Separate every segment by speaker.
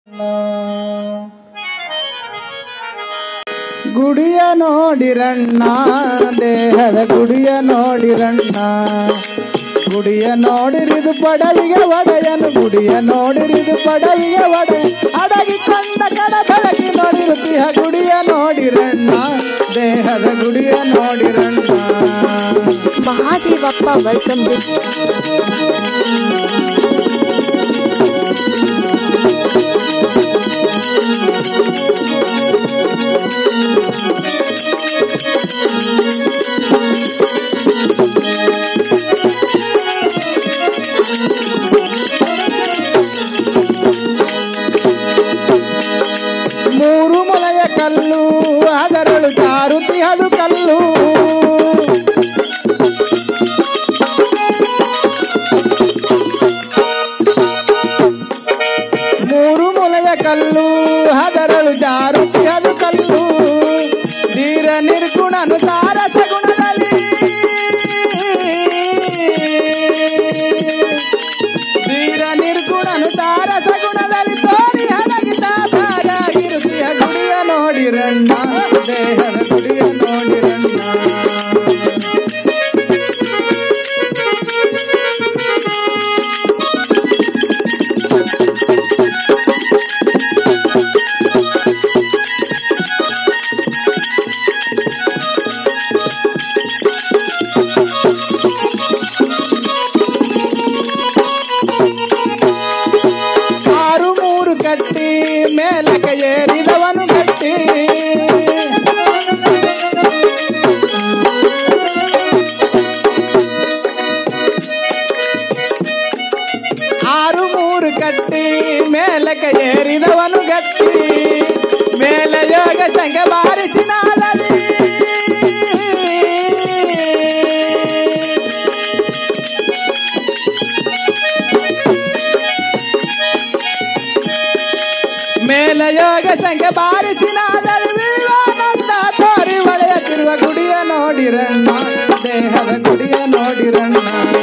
Speaker 1: ಗುಡಿಯ ನೋಡಿರಣ್ಣ ದೇಹದ ಗುಡಿಯ ನೋಡಿರಣ್ಣ ಗುಡಿಯ ನೋಡಿರಿದು ಪಡವಿಗೆ ಒಡೆಯನು ಗುಡಿಯ ನೋಡಿರಿದು ಪಡವಿಗೆ ಒಡೆ ಅಡಗಿ ಕಂಡ ಕಡ ಬೆಳಗಿ ನೋಡಿರುತ್ತೀಹ ಗುಡಿಯ ನೋಡಿರಣ್ಣ ದೇಹದ ಗುಡಿಯ ನೋಡಿರಣ್ಣ
Speaker 2: ಮಹಾದೇವಪ್ಪ ವೆಲ್ಕಮ್ ದಿಸ್
Speaker 1: ಮೂರು ಮೊಲೆಯ ಕಲ್ಲು ಅದರಳು ಚಾರುತಿ ಅದು ಕಲ್ಲು ಮೂರು ಮೊಲೆಯ ಕಲ್ಲು ಅದರಳು ಜಾರುತಿ ಅದು ಕಲ್ಲು ಧೀರ ನಿರ್ಗುಣನು ತಾರ ಸಗುಣದಲ್ಲಿ ಧೀರ ನಿರ್ಗುಣನು ತಾರ ಸಗುಣದಲ್ಲಿ ತೋರಿ ಹಡಗಿದ ಬಾರಾಗಿರುತ್ತಿಯ ಗುಡಿಯ ನೋಡಿರಣ್ಣ ದೇಹದ ಗುಡಿಯ ನೋಡಿರಣ್ಣ ಆರು ಮೂರು ಕಟ್ಟಿ ಮೇಲಕ್ಕೆ ಏರಿದವನು ಕಟ್ಟಿ ಆರು ಮೂರು ಕಟ್ಟಿ ಮೇಲಕ್ಕೆ ಏರಿದವನು ಗಟ್ಟಿ ಮೇಲೆ ಯೋಗ ಚಂಗ ಬಾರಿಸಿ ನಾಡಲಿ ಮೇಲೆ ಯೋಗ ಸಂಖ್ಯೆ ಬಾರಿಸಿ ನಾಡಲಿ ವಿವೇಕಾನಂದ ತೋರಿ ಒಳೆಯುತ್ತಿರುವ ಗುಡಿಯ ನೋಡಿರಣ್ಣ ದೇಹದ ಗುಡಿಯ ನೋಡಿರಣ್ಣ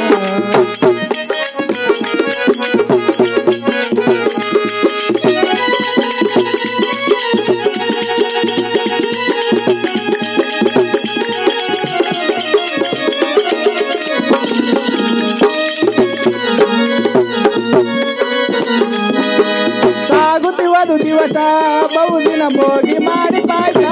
Speaker 1: ಸಾಗುತ್ತಿವದು ದಿವಸ ಬಹುದಿನ ಭೋಗಿ ಮಾಡಿ ಪಾಯ್ಸ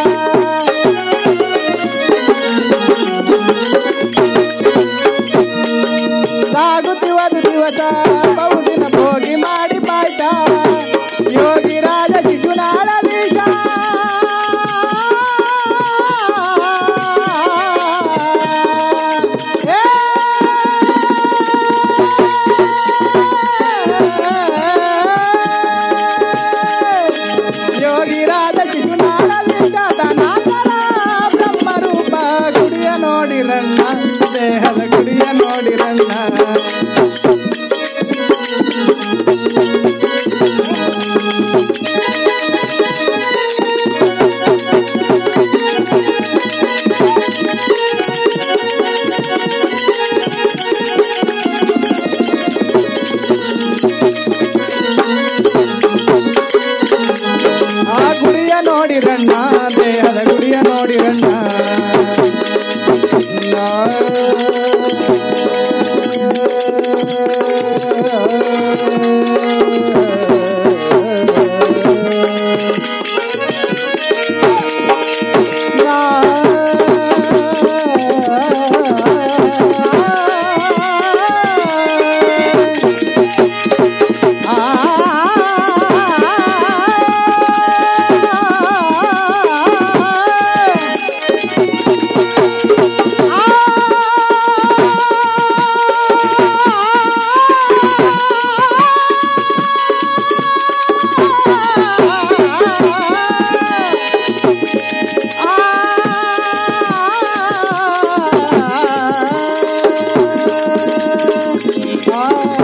Speaker 1: ಸಾಗುತ್ತಿವದು ದಿವಸ ಬಹುದಿನ ಭೋಗಿ ಮಾಡಿ ಪಾಯ್ಸ ಯೋಗಿ ರಾಜ ಶಿಶುನಾಳದೀಶ ಯೋಗಿ ರಾಜ ಶಿಶುನಾಳದೀಶ ಧನಾಕರ ಬ್ರಹ್ಮರೂಪ ಗುಡಿಯ ನೋಡಿರಣ್ಣ ದೇಹದ ಗುಡಿಯ ನೋಡಿರಣ್ಣ ಆ ಗುಡಿಯ ನೋಡಿರಣ್ಣ ದೇಹದ ಗುಡಿಯ ನೋಡಿರಣ್ಣ ಆ